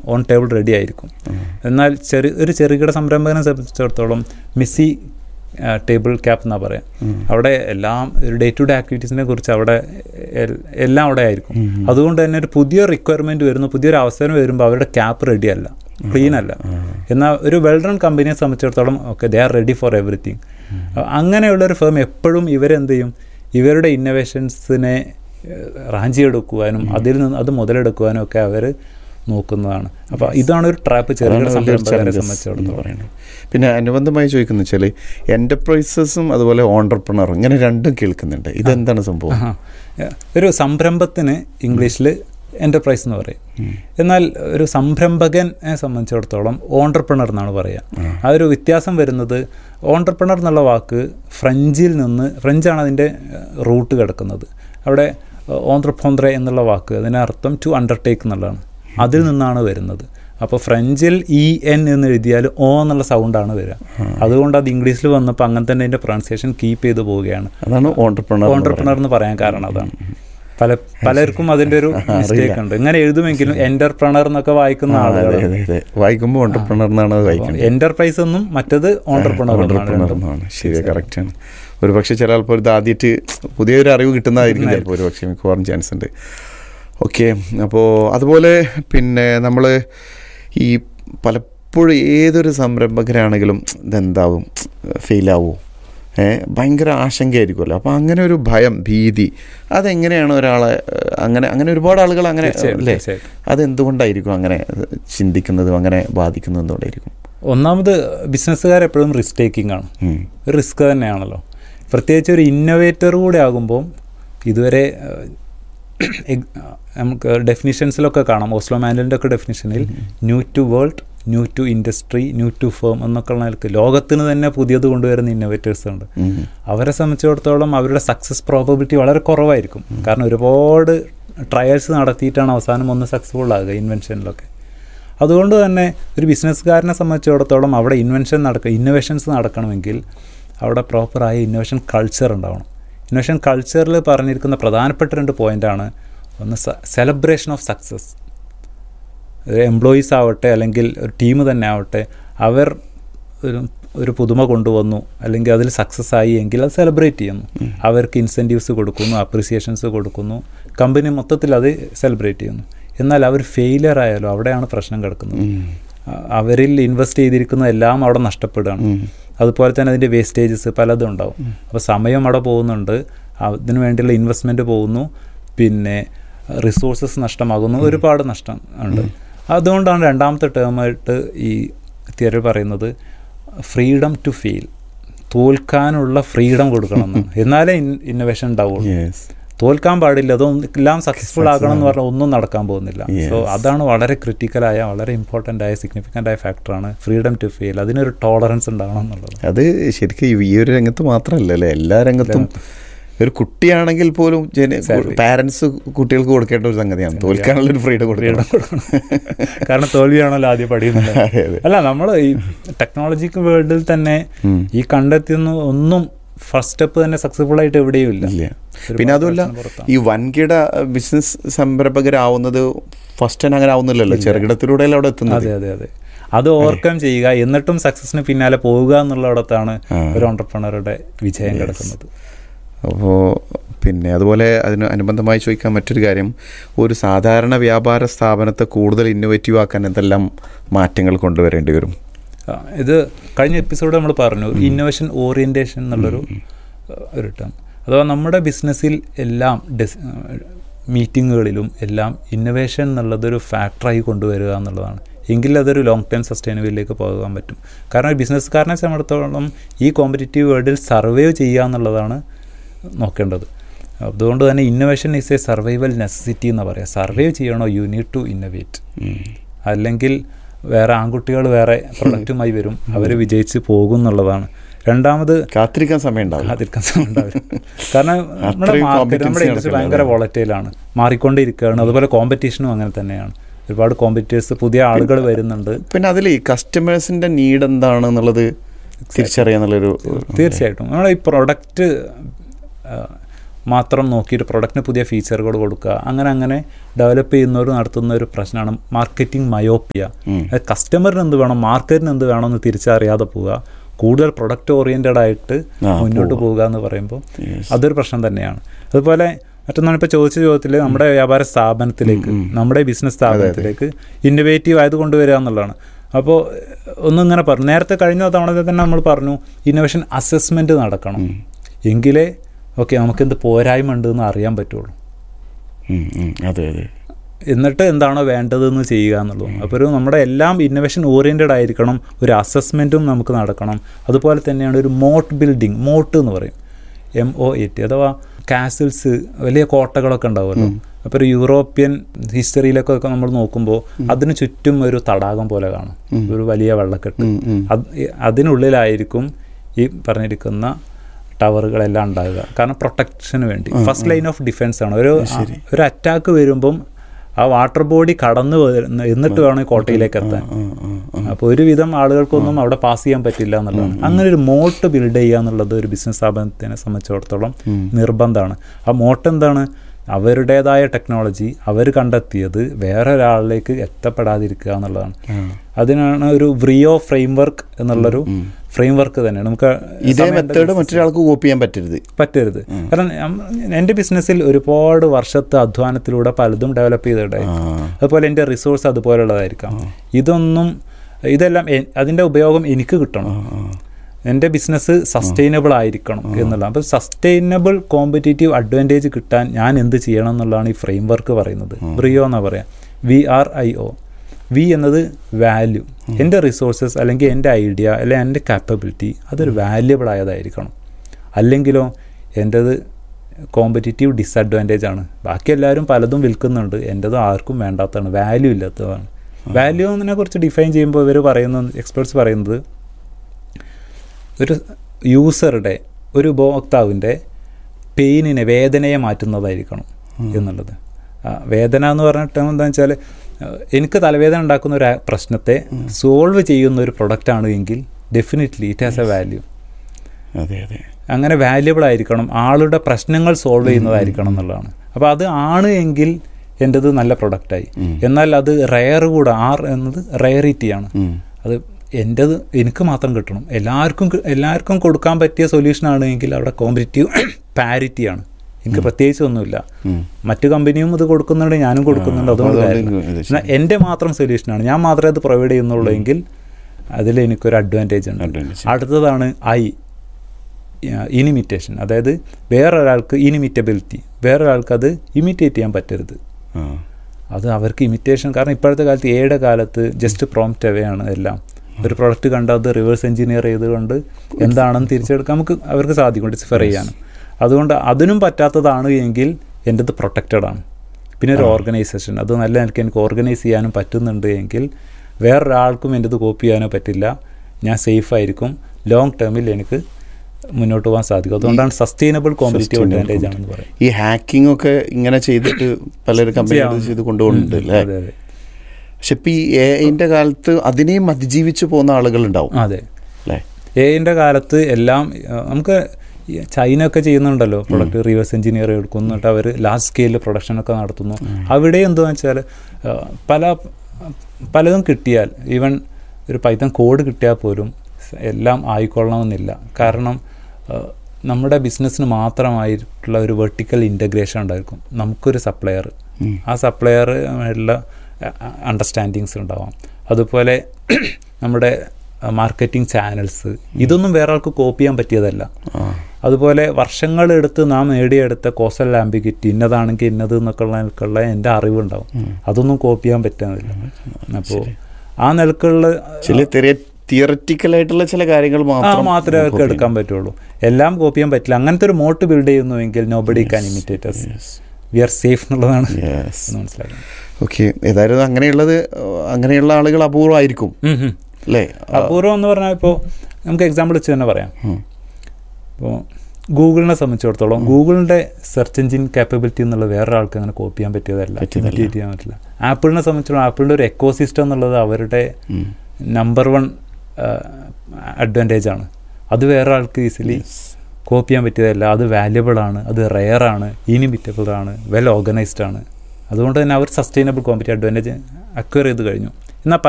On table ready ആയിരിക്കും എന്നാൽ ചെറു ഒരു ചെറുകിട സംരംഭകനെ സംബന്ധിച്ചിടത്തോളം മിസ്സി ടേബിൾ ക്യാപ്പ് എന്നാ പറയാം അവിടെ എല്ലാം ഒരു ഡേ ടു ഡേ ആക്ടിവിറ്റീസിനെ കുറിച്ച് അവിടെ എൽ- എല്ലാം അവിടെ ആയിരിക്കും അതുകൊണ്ട് തന്നെ ഒരു പുതിയ റിക്വയർമെന്റ് വരുന്നു പുതിയൊരു അവസരം വരുമ്പോൾ അവരുടെ ക്യാപ്പ് റെഡി അല്ല ക്ലീൻ അല്ല എന്നാൽ ഒരു വെൽ റൺ കമ്പനിയെ സംബന്ധിച്ചിടത്തോളം okay they are ready for everything അങ്ങനെയുള്ള ഒരു ഫേം എപ്പോഴും ഇവരെന്ത് ചെയ്യും ഇവരുടെ ഇന്നോവേഷൻസിനെ റാഞ്ചിയെടുക്കുവാനും അതിൽ നിന്ന് അത് മുതലെടുക്കുവാനും ഒക്കെ അവർ നോക്കുന്നതാണ് അപ്പോൾ ഇതാണ് ഒരു ട്രാപ്പ് ചെറുകിട അതാണ് വലിയൊരു സംരംഭകരെ challenges എന്ന് സംബന്ധിച്ചിടത്തോളം പറയുന്നത് പിന്നെ അനുബന്ധമായി ചോദിക്കുന്ന വെച്ചാൽ എൻ്റർപ്രൈസസും അതുപോലെ ഓണ്ടർപ്രണറും ഇങ്ങനെ രണ്ടും കേൾക്കുന്നുണ്ട് ഇതെന്താണ് സംഭവം ആഹാ. ഒരു സംരംഭത്തിന് ഇംഗ്ലീഷിൽ എൻ്റർപ്രൈസ് എന്ന് പറയും എന്നാൽ ഒരു സംരംഭകനെ സംബന്ധിച്ചിടത്തോളം ഓണ്ടർപ്രണർ എന്നാണ് പറയുക ആ ഒരു വ്യത്യാസം വരുന്നത് ഓണ്ടർപ്രണർ എന്നുള്ള വാക്ക് ഫ്രഞ്ചിൽ നിന്ന് ഫ്രഞ്ചാണ് അതിൻ്റെ റൂട്ട് കിടക്കുന്നത് അവിടെ ഓന്ത്രപ്പോന്ത്രെ എന്നുള്ള വാക്ക് അതിനർത്ഥം ടു അണ്ടർടേക്ക് എന്നുള്ളതാണ് അതിൽ നിന്നാണ് വരുന്നത് അപ്പോൾ ഫ്രഞ്ചിൽ ഇ എൻ എന്ന് എഴുതിയാൽ ഓ എന്നുള്ള സൗണ്ടാണ് വരിക അതുകൊണ്ട് അത് ഇംഗ്ലീഷിൽ വന്നപ്പോൾ അങ്ങനെ തന്നെ അതിൻ്റെ പ്രൊണൗൺസിയേഷൻ കീപ്പ് ചെയ്ത് പോവുകയാണ് അതാണ് ഓണ്ടർപ്രണർ ഓണ്ടർപ്രണർ എന്ന് പറയാൻ കാരണം അതാണ് പല പലർക്കും അതിന്റെ ഒരു മിസ്റ്റേക്ക് ഉണ്ട് ഇങ്ങനെ എഴുതുമെങ്കിലും എന്റർപ്രണർ എന്നൊക്കെ വായിക്കുന്ന അതെ ആളുകൾ അതെ അതെ വായിക്കുമ്പോൾ ഓണ്ടർപ്രണർ എന്നാണ് അത് വായിക്കുന്നത് എന്റർപ്രൈസ് എന്നും മറ്റത് ഓണ്ടർപ്രണർ ഓണ്ടർപ്രണർ എന്നാണ് ശരി കറക്റ്റാണ് ഒരു പക്ഷേ ചില ആൾക്കാർ ഇത് ആദ്യമായിട്ട് പുതിയൊരു അറിവ് കിട്ടുന്നതായിരിക്കും ചിലപ്പോൾ ഒരു പക്ഷേ മിക്കവാറും ചാൻസ് ഉണ്ട് ഓക്കെ അപ്പോൾ അതുപോലെ പിന്നെ നമ്മൾ ഈ പലപ്പോഴും ഏതൊരു സംരംഭകരാണെങ്കിലും ഇതെന്താവും ഫെയിലാവോ ഏ ഭയങ്കര ആശങ്കയായിരിക്കുമല്ലോ അപ്പോൾ അങ്ങനെ ഒരു ഭയം ഭീതി അതെങ്ങനെയാണ് ഒരാളെ ഏഹ്, അങ്ങനെ അങ്ങനെ ഒരുപാട് ആളുകൾ അങ്ങനെ തീർച്ചയായും, അല്ലേ തീർച്ചയായും. അതെന്തുകൊണ്ടായിരിക്കും അങ്ങനെ ചിന്തിക്കുന്നതും അങ്ങനെ ബാധിക്കുന്നതും എന്തുകൊണ്ടായിരിക്കും ഒന്നാമത് ബിസിനസ്സുകാർ എപ്പോഴും റിസ്ക് ടേക്കിംഗ് ആണ് ഉം. ഒരു റിസ്ക് തന്നെയാണല്ലോ പ്രത്യേകിച്ച് ഒരു ഇന്നോവേറ്റർ കൂടെ ആകുമ്പോൾ ഇതുവരെ ഏഹ്, എഗ്- നമുക്ക് ഡെഫിനിഷൻസിലൊക്കെ കാണാം ഓസ്ലോ മാനുവലിൻ്റെ ഒക്കെ ഡെഫിനിഷനിൽ new to world new to industry new to firm എന്നൊക്കെ ഉള്ള നിലക്ക് ലോകത്തിന് തന്നെ പുതിയത് കൊണ്ടുവരുന്ന ഇന്നോവേറ്റേഴ്സ് ഉണ്ട് ഉം. അവരെ സംബന്ധിച്ചിടത്തോളം അവരുടെ സക്സസ് പ്രോബബിലിറ്റി വളരെ കുറവായിരിക്കും കാരണം ഒരുപാട് ട്രയൽസ് നടത്തിയിട്ടാണ് അവസാനം ഒന്ന് സക്സസ്ഫുൾ ആകുക ഇൻവെൻഷനിലൊക്കെ അതുകൊണ്ട് തന്നെ ഒരു ബിസിനസ്സുകാരനെ സംബന്ധിച്ചിടത്തോളം അവിടെ ഇൻവെൻഷൻ നടക്കുക ഇന്നോവേഷൻസ് നടക്കണമെങ്കിൽ അവിടെ പ്രോപ്പറായ ഇന്നോവേഷൻ കൾച്ചർ ഉണ്ടാവണം ഇന്നോവേഷൻ കൾച്ചറിൽ പറഞ്ഞിരിക്കുന്ന പ്രധാനപ്പെട്ട രണ്ട് പോയിൻ്റാണ് ഒന്ന് സെലിബ്രേഷൻ ഓഫ് സക്സസ് എംപ്ലോയീസ് ആവട്ടെ അല്ലെങ്കിൽ ഒരു ടീം തന്നെ ആവട്ടെ അവർ ഒരു ഒരു പുതുമ കൊണ്ടുവന്നു അല്ലെങ്കിൽ അതിൽ സക്സസ് ആയി എങ്കിൽ അത് സെലിബ്രേറ്റ് ചെയ്യുന്നു അവർക്ക് ഇൻസെൻറ്റീവ്സ് കൊടുക്കുന്നു അപ്രിസിയേഷൻസ് കൊടുക്കുന്നു കമ്പനി മൊത്തത്തിൽ അത് സെലിബ്രേറ്റ് ചെയ്യുന്നു എന്നാൽ അവർ ഫെയിലിയർ ആയാലും അവിടെയാണ് പ്രശ്നം കിടക്കുന്നത് അ- അവരിൽ ഇൻവെസ്റ്റ് ചെയ്തിരിക്കുന്ന എല്ലാം അവിടെ നഷ്ടപ്പെടുകയാണ് അതുപോലെ തന്നെ അതിൻ്റെ വേസ്റ്റേജസ് പലതും ഉണ്ടാവും അപ്പോൾ സമയം അവിടെ പോകുന്നുണ്ട് അതിനു വേണ്ടിയുള്ള ഇൻവെസ്റ്റ്മെൻറ്റ് പോകുന്നു പിന്നെ റിസോഴ്സസ് നഷ്ടമാകുന്നു ഒരുപാട് നഷ്ടം ഉണ്ട് അതുകൊണ്ടാണ് രണ്ടാമത്തെ ടേമായിട്ട് ഈ തിയറി പറയുന്നത് ഫ്രീഡം ടു ഫീൽ തോൽക്കാനുള്ള ഫ്രീഡം കൊടുക്കണം എന്നാണ് എന്നാലേ ഇന്നോവേഷൻ ഉണ്ടാവുള്ളൂ Yes. തോൽക്കാൻ പാടില്ല അതൊന്നും എല്ലാം സക്സസ്ഫുൾ ആകണം എന്ന് പറഞ്ഞാൽ ഒന്നും നടക്കാൻ പോകുന്നില്ല സോ Yes. അതാണ് വളരെ ക്രിട്ടിക്കലായ വളരെ ഇമ്പോർട്ടൻ്റ് ആയ സിഗ്നിഫിക്കൻ്റ് ആയ ഫാക്ടറാണ് ഫ്രീഡം ടു ഫീൽ അതിനൊരു ടോളറൻസ് ഉണ്ടാവണം എന്നുള്ളത് അത് ശരിക്കും ഈ- ഈ ഒരു രംഗത്ത് മാത്രമല്ല അല്ലേ എല്ലാ രംഗത്തും ഒരു കുട്ടിയാണെങ്കിൽ പോലും Exactly. പാരന്റ്സ് കുട്ടികൾക്ക് കൊടുക്കേണ്ട ഒരു സംഗതിയാണ് തോൽക്കാനുള്ള ഒരു ഫ്രീഡം കൊടുക്കണം കാരണം തോൽവിയാണല്ലോ ആദ്യം പഠിക്കുന്നത് അതെ, അതെ. അല്ല നമ്മൾ ഈ ടെക്നോളജിക്ക് വേൾഡിൽ തന്നെ ഉം. ഈ കണ്ടെത്തിയൊന്നും ഒന്നും ഫസ്റ്റ് സ്റ്റെപ്പ് തന്നെ സക്സസ്ഫുൾ ആയിട്ട് എവിടെയും ഇല്ല ഇല്ല ഒരുപാട് പിന്നെ അതുമല്ല പ്രശ്നം പുറത്താണ്. ഈ വൻകിട ബിസിനസ് സംരംഭകരാവുന്നത് ഫസ്റ്റ് തന്നെ അങ്ങനെ ആവുന്നില്ലല്ലോ ചെറുകിടത്തിലൂടെയല്ലേ അവിടെ എത്തുന്നത് അതെ അതെ അതെ അത് ഓവർകം ചെയ്യുക എന്നിട്ടും സക്സസിന് പിന്നാലെ പോവുക എന്നുള്ളിടത്താണ് ആ. ഒരു ഓണ്ടർപ്രണറുടെ വിജയം കിടക്കുന്നത് അപ്പോൾ പിന്നെ അതുപോലെ അതിന് അനുബന്ധമായി ചോദിക്കാൻ മറ്റൊരു കാര്യം ഒരു സാധാരണ വ്യാപാര സ്ഥാപനത്തെ കൂടുതൽ ഇന്നോവേറ്റീവ് ആക്കാൻ എന്തെല്ലാം മാറ്റങ്ങൾ കൊണ്ടുവരേണ്ടി വരും ആ, ഇത് കഴിഞ്ഞ എപ്പിസോഡ് നമ്മൾ പറഞ്ഞു ഇന്നോവേഷൻ ഓറിയൻറ്റേഷൻ എന്നുള്ളൊരു ഒരു ടേം അഥവാ നമ്മുടെ ബിസിനസ്സിൽ എല്ലാം ഡെസ് മീറ്റിങ്ങുകളിലും എല്ലാം ഇന്നോവേഷൻ എന്നുള്ളതൊരു ഫാക്ടറായി കൊണ്ടുവരിക എന്നുള്ളതാണ് എങ്കിൽ അതൊരു ലോങ് ടൈം സസ്റ്റൈനബിളിലേക്ക് പോകാൻ പറ്റും കാരണം ഒരു ബിസിനസ്സുകാരനെ സംബന്ധിച്ചിടത്തോളം ഈ കോമ്പറ്റീറ്റീവ് വേൾഡിൽ സർവൈവ് ചെയ്യുക എന്നുള്ളതാണ് നോക്കേണ്ടത് അതുകൊണ്ട് തന്നെ innovation is a survival necessity എന്ന് പറയാം സർവൈവ് ചെയ്യണോ യു നീഡ് ടു ഇന്നോവേറ്റ് അല്ലെങ്കിൽ വേറെ ആൺകുട്ടികൾ വേറെ പ്രൊഡക്റ്റുമായി വരും അവർ വിജയിച്ച് പോകും എന്നുള്ളതാണ് രണ്ടാമത് കാത്തിരിക്കാൻ സമയം ഉണ്ടാവും അതിരിക്കാൻ ഉണ്ടാവില്ല കാരണം നമ്മുടെ അത്രയും മാർക്കറ്റ് നമ്മുടെ competency ഇൻഡസ്ട്രി നടക്കില്ല, ഭയങ്കര അതെ. വോളറ്റൈലാണ് മാറിക്കൊണ്ടിരിക്കുകയാണ് അതുപോലെ കോമ്പറ്റീഷനും അങ്ങനെ തന്നെയാണ് ഒരുപാട് കോമ്പറ്റീറ്റേഴ്സ് പുതിയ ആളുകൾ വരുന്നുണ്ട് പിന്നെ അതിൽ കസ്റ്റമേഴ്സിന്റെ നീഡ് എന്താണ് എന്നുള്ളത് തിരിച്ചറിയാന്നുള്ളൊരു തീർച്ചയായിട്ടും നമ്മുടെ ഈ പ്രൊഡക്റ്റ് മാത്രം നോക്കിയിട്ട് പ്രൊഡക്റ്റിന് പുതിയ ഫീച്ചറുകൾ കൊടുക്കുക അങ്ങനെ അങ്ങനെ ഡെവലപ്പ് ചെയ്യുന്നവർ നടത്തുന്ന ഒരു പ്രശ്നമാണ് മാർക്കറ്റിംഗ് മയോപ്പിയ ഉം. കസ്റ്റമറിന് എന്ത് വേണം മാർക്കറ്റിന് എന്ത് വേണമെന്ന് തിരിച്ചറിയാതെ പോവുക കൂടുതൽ പ്രൊഡക്റ്റ് ഓറിയൻറ്റഡ് ആയിട്ട് ആ, മുന്നോട്ട് പോവുക. പോവുക എന്ന് പറയുമ്പോൾ Yes. അതൊരു പ്രശ്നം തന്നെയാണ് അതുപോലെ മറ്റൊന്നാണ് ഇപ്പോൾ ചോദിച്ച ചോദ്യത്തിൽ നമ്മുടെ വ്യാപാര സ്ഥാപനത്തിലേക്ക് നമ്മുടെ ബിസിനസ് സ്ഥാപനത്തിലേക്ക് ഇന്നോവേറ്റീവ് ആയത് കൊണ്ടുവരിക എന്നുള്ളതാണ് അപ്പോൾ ഒന്നിങ്ങനെ പറഞ്ഞു നേരത്തെ കഴിഞ്ഞ തവണ തന്നെ നമ്മൾ പറഞ്ഞു ഇന്നോവേഷൻ അസസ്മെൻറ്റ് നടക്കണം എങ്കിലേ ഓക്കെ നമുക്ക് എന്ത് പോരായ്മ ഉണ്ട് എന്ന് അറിയാൻ പറ്റുള്ളൂ ഉം, ഉം. അതെ അതെ എന്നിട്ട് എന്താണോ വേണ്ടതെന്ന് ചെയ്യുക എന്നുള്ളതും അപ്പോൾ ഒരു നമ്മുടെ എല്ലാം ഇന്നോവേഷൻ ഓറിയൻറ്റഡ് ആയിരിക്കണം ഒരു അസസ്മെൻറ്റും നമുക്ക് നടക്കണം അതുപോലെ തന്നെയാണ് ഒരു മോട്ട് ബിൽഡിംഗ് മോട്ട് എന്ന് പറയും എം ഒ എ ടി അഥവാ കാസിൽസ് വലിയ കോട്ടകളൊക്കെ ഉണ്ടാവുമല്ലോ അപ്പോൾ ഒരു യൂറോപ്യൻ ഹിസ്റ്ററിയിലൊക്കെ നമ്മൾ നോക്കുമ്പോൾ അതിന് ചുറ്റും ഒരു തടാകം പോലെ കാണും ഒരു വലിയ വെള്ളക്കെട്ട് ഉം, ഉം. അത് അതിനുള്ളിലായിരിക്കും ഈ പറഞ്ഞിരിക്കുന്ന ടവറുകളെല്ലാം ഉണ്ടാകുക കാരണം പ്രൊട്ടക്ഷന് വേണ്ടി ഫസ്റ്റ് ലൈൻ ഓഫ് ഡിഫെൻസ് ആണ് ഒരു ഒരു അറ്റാക്ക് വരുമ്പം ആ വാട്ടർ ബോഡി കടന്നു വരുന്ന എന്നിട്ട് വേണം ഈ കോട്ടയിലേക്ക് എത്താൻ ആ, ആ, ആ. അപ്പോൾ ഒരുവിധം ആളുകൾക്കൊന്നും അവിടെ പാസ് ചെയ്യാൻ പറ്റില്ല എന്നുള്ളതാണ് അങ്ങനെ ഒരു മോട്ട് ബിൽഡ് ചെയ്യുക എന്നുള്ളത് ഒരു ബിസിനസ് സ്ഥാപനത്തിനെ സംബന്ധിച്ചിടത്തോളം നിർബന്ധമാണ് ആ മോട്ട് എന്താണ് അവരുടേതായ ടെക്നോളജി അവർ കണ്ടെത്തിയത് വേറെ ഒരാളിലേക്ക് എത്തപ്പെടാതിരിക്കുക എന്നുള്ളതാണ് അതിനാണ് ഒരു വ്രിയോ ഫ്രെയിംവർക്ക് എന്നുള്ളൊരു ഫ്രെയിംവർക്ക് തന്നെയാണ് നമുക്ക് ഇതേ മെത്തേഡ് മറ്റൊരാൾക്ക് കോപ്പി ചെയ്യാൻ പറ്റരുത് പറ്റരുത് കാരണം ഞമ്മ- എൻ്റെ ബിസിനസ്സിൽ ഒരുപാട് വർഷത്തെ അധ്വാനത്തിലൂടെ പലതും ഡെവലപ്പ് ചെയ്തിട്ടുണ്ടായി ആ. അതുപോലെ എൻ്റെ റിസോഴ്സ് അതുപോലുള്ളതായിരിക്കാം ഇതൊന്നും ഇതെല്ലാം എ- അതിൻ്റെ ഉപയോഗം എനിക്ക് കിട്ടണം എൻ്റെ ബിസിനസ് സസ്റ്റൈനബിൾ ആയിരിക്കണം എന്നുള്ളത് അപ്പോൾ സസ്റ്റൈനബിൾ കോമ്പറ്റേറ്റീവ് അഡ്വാൻറ്റേജ് കിട്ടാൻ ഞാൻ എന്ത് ചെയ്യണം എന്നുള്ളതാണ് ഈ ഫ്രെയിം വർക്ക് പറയുന്നത് ബ്രിയോ എന്നാ പറയാം V R I O V എന്നത് വാല്യൂ എൻ്റെ റിസോഴ്സസ് അല്ലെങ്കിൽ എൻ്റെ ഐഡിയ അല്ലെങ്കിൽ എൻ്റെ കാപ്പബിലിറ്റി അതൊരു വാല്യബിൾ ആയതായിരിക്കണം അല്ലെങ്കിലോ എൻ്റെത് കോമ്പറ്റേറ്റീവ് ഡിസഡ്വാൻറ്റേജ് ആണ് ബാക്കി എല്ലാവരും പലതും വിൽക്കുന്നുണ്ട് എൻ്റെത് ആർക്കും വേണ്ടാത്തതാണ് വാല്യൂ ഇല്ലാത്തതാണ് വാല്യൂ എന്നതിനെ കുറിച്ച് ഡിഫൈൻ ചെയ്യുമ്പോൾ ഇവർ പറയുന്ന എക്സ്പേർട്സ് പറയുന്നത് ഒരു യൂസറുടെ ഒരു ഉപഭോക്താവിൻ്റെ പെയിനിനെ വേദനയെ മാറ്റുന്നതായിരിക്കണം എന്നുള്ളത് ആ, വേദന എന്ന് പറഞ്ഞിട്ട് എന്താണെന്ന് വെച്ചാൽ എനിക്ക് തലവേദന ഉണ്ടാക്കുന്ന ഒരു പ്രശ്നത്തെ സോൾവ് ചെയ്യുന്ന ഒരു പ്രൊഡക്റ്റാണ് എങ്കിൽ definitely it has a value അതെ അതെ അങ്ങനെ വാല്യബിൾ ആയിരിക്കണം ആളുടെ പ്രശ്നങ്ങൾ സോൾവ് ചെയ്യുന്നതായിരിക്കണം എന്നുള്ളതാണ് അപ്പോൾ അത് ആണ് എങ്കിൽ എൻ്റെത് നല്ല പ്രൊഡക്റ്റായി എന്നാൽ അത് റെയർ കൂടെ ആർ എന്നത് റെയറിറ്റിയാണ് ഉം. അത് എൻ്റെത് എനിക്ക് മാത്രം കിട്ടണം എല്ലാവർക്കും കി- എല്ലാവർക്കും കൊടുക്കാൻ പറ്റിയ സൊല്യൂഷൻ ആണ് എങ്കിൽ അവിടെ കോമ്പറ്റീവ് പാരിറ്റിയാണ് എനിക്ക് പ്രത്യേകിച്ച് ഒന്നുമില്ല ഉം. മറ്റു കമ്പനിയും ഇത് കൊടുക്കുന്നുണ്ട് ഞാനും കൊടുക്കുന്നുണ്ട് അതുകൊണ്ട് അതുകൊണ്ട് കാര്യമില്ല. ഇത് എന്നാൽ എൻ്റെ മാത്രം സൊല്യൂഷനാണ് ഞാൻ മാത്രമേ അത് പ്രൊവൈഡ് ചെയ്യുന്നുള്ളൂ എങ്കിൽ അതിൽ എനിക്കൊരു അഡ്വാൻറ്റേജ് ഉണ്ട് Advantage. അടുത്തതാണ് ഐ ഇനിമിറ്റേഷൻ അതായത് വേറൊരാൾക്ക് ഇനിമിറ്റബിലിറ്റി വേറൊരാൾക്ക് അത് ഇമിറ്റേറ്റ് ചെയ്യാൻ പറ്റരുത് ആ. അത് അവർക്ക് ഇമിറ്റേഷൻ കാരണം ഇപ്പോഴത്തെ കാലത്ത് ഏടെ കാലത്ത് ജസ്റ്റ് പ്രോംപ്റ്റ് അവേ ആണ് എല്ലാം ഒരു പ്രൊഡക്റ്റ് കണ്ട് അത് റിവേഴ്സ് എഞ്ചിനീയർ ചെയ്തുകൊണ്ട് എന്താണെന്ന് തിരിച്ചെടുക്കാൻ നമുക്ക് അവർക്ക് സാധിക്കും ഡിസ്ഫർ ചെയ്യാനും അതുകൊണ്ട് അതിനും പറ്റാത്തതാണ് എങ്കിൽ എൻ്റെത് പ്രൊട്ടക്റ്റഡ് ആണ് പിന്നെ ഒരു ഓർഗനൈസേഷൻ അത് നല്ല എനിക്ക് എനിക്ക് ഓർഗനൈസ് ചെയ്യാനും പറ്റുന്നുണ്ട് എങ്കിൽ വേറൊരാൾക്കും എൻ്റെത് കോപ്പി ചെയ്യാനോ പറ്റില്ല ഞാൻ സേഫ് ആയിരിക്കും ലോങ് ടേമിൽ എനിക്ക് മുന്നോട്ട് പോകാൻ സാധിക്കും അതുകൊണ്ടാണ് സസ്റ്റൈനബിൾ കോമ്പറ്റീവ് അഡ്വാൻറ്റേജ് ആണെന്ന് പറയും ഈ ഹാക്കിംഗ് ഒക്കെ ഇങ്ങനെ ചെയ്തിട്ട് പലരും കമ്പനികൾ ചെയ്ത് കൊണ്ടുപോകുന്നുണ്ട് അല്ലേ അതെ അതെ പക്ഷെ ഇപ്പൊ ഈ എന്റെ കാലത്ത് അതിനെയും അതിജീവിച്ചു പോകുന്ന ആളുകളുണ്ടാവും അതെ അല്ലേ എയിൻ്റെ കാലത്ത് എല്ലാം ആ, നമുക്ക് ഈ ചൈന ഒക്കെ ചെയ്യുന്നുണ്ടല്ലോ പ്രൊഡക്റ്റ് റിവേഴ്സ് എഞ്ചിനീയർ എടുക്കുന്നിട്ട് അവർ ലാർജ് സ്കെയിലിൽ പ്രൊഡക്ഷനൊക്കെ നടത്തുന്നു അവിടെ എന്താണെന്ന് വെച്ചാൽ ആ, പല പലതും കിട്ടിയാൽ ഈവൻ ഒരു പൈത്തൻ കോഡ് കിട്ടിയാൽ പോലും സ- എല്ലാം ആയിക്കൊള്ളണമെന്നില്ല കാരണം ആ, നമ്മുടെ ബിസിനസ്സിന് മാത്രമായിട്ടുള്ള ഒരു വെർട്ടിക്കൽ ഇൻ്റഗ്രേഷൻ ഉണ്ടായിരിക്കും നമുക്കൊരു സപ്ലയർ ഉം. ആ സപ്ലയർ ഉള്ള അണ്ടർസ്റ്റാൻഡിങ്സ് ഉണ്ടാവാം അതുപോലെ നമ്മുടെ മാർക്കറ്റിംഗ് ചാനൽസ് ഇതൊന്നും വേറെ ആൾക്ക് കോപ്പി ചെയ്യാൻ പറ്റിയതല്ല ആ. അതുപോലെ വർഷങ്ങളെടുത്ത് നാം നേടിയെടുത്ത കോസൽ ആംബിഗിറ്റി ഇന്നതാണെങ്കിൽ ഇന്നത് എന്നൊക്കെയുള്ള നിലക്കുള്ള എൻ്റെ അറിവുണ്ടാവും അതൊന്നും കോപ്പി ചെയ്യാൻ പറ്റുന്നില്ല അപ്പോൾ ആ നിലക്കുള്ള ചില തിയററ്റിക്കൽ ആയിട്ടുള്ള ചില കാര്യങ്ങൾ ആ മാത്രം മാത്രമേ അവർക്ക് എടുക്കാൻ പറ്റുള്ളൂ എല്ലാം കോപ്പി ചെയ്യാൻ പറ്റില്ല അങ്ങനത്തെ ഒരു മോട്ട് ബിൽഡ് ചെയ്യുന്നുവെങ്കിൽ nobody can imitate us we are safe എന്നുള്ളതാണ് യെസ് എന്ന് മനസ്സിലാക്കുന്നത് ഓക്കെ ഏതായാലും അങ്ങനെയുള്ളത് ഏഹ്, അങ്ങനെയുള്ള ആളുകൾ അപൂർവമായിരിക്കും ഉം, ഉം. അല്ലേ അപൂർവം എന്ന് പറഞ്ഞാൽ ഇപ്പോൾ നമുക്ക് എക്സാമ്പിൾ വെച്ച് തന്നെ പറയാം ഉം. ഇപ്പോൾ ഗൂഗിളിനെ സംബന്ധിച്ചിടത്തോളം ഗൂഗിളിൻ്റെ സെർച്ച് എഞ്ചിൻ കാപ്പബിലിറ്റി എന്നുള്ള വേറെ ആൾക്ക് അങ്ങനെ കോപ്പി ചെയ്യാൻ പറ്റിയതല്ല പറ്റിയതല്ല. ഇമിറ്റേറ്റ് ചെയ്യാൻ പറ്റില്ല ആപ്പിളിനെ സംബന്ധിച്ചിടത്തോളം ആപ്പിളിൻ്റെ ഒരു എക്കോസിസ്റ്റം എന്നുള്ളത് അവരുടെ ഉം. നമ്പർ വൺ അഡ്വാൻറ്റേജ് ആണ് അത് വേറെ ആൾക്ക് ഈസിലി കോപ്പി ചെയ്യാൻ പറ്റിയതല്ല അത് വാല്യബിൾ ആണ് അത് റെയർ ആണ് ഇനിമിറ്റബിൾ ആണ് വെൽ ഓർഗനൈസ്ഡ് ആണ് അതുകൊണ്ട് തന്നെ അവർ സസ്റ്റൈനബിൾ കോമ്പറ്റീവ് അഡ്വാൻറ്റേജ് അക്വയർ ചെയ്ത് കഴിഞ്ഞു